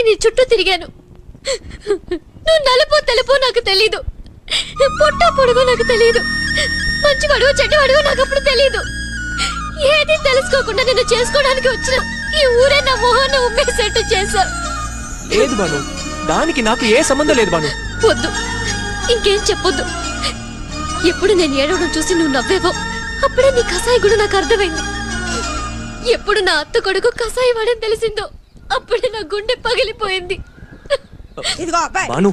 నీ చుట్టూ తిరిగాను నువ్వు నలుపు తెలుపు నాకు తెలీదు పొట్ట పొడుగు నాకు తెలీదు మంచివాడు చెడ్డవాడు నాకు అప్పుడు తెలీదు ఏది తెలుసుకోకుండా నేను చేసుకోవడానికి వచ్చిన ఈ ఊరే నా మొహాన్ని ఉమ్మేసేట్టు చేశా లేదు బాను దానికి నాకు ఏ సంబంధం లేదు బాను వద్దు ఇంకేం చెప్పొద్దు ఎప్పుడు నేను ఏడవడం చూసి నువ్వు నవ్వేవో అప్పుడే నీ కసాయి కూడా నాకు అర్థమైంది ఎప్పుడు నా అత్త కొడుకు కసాయి వాడని తెలిసిందో అప్పుడే నా గుండె పగిలిపోయింది ఇదిగో అబ్బాయి బాను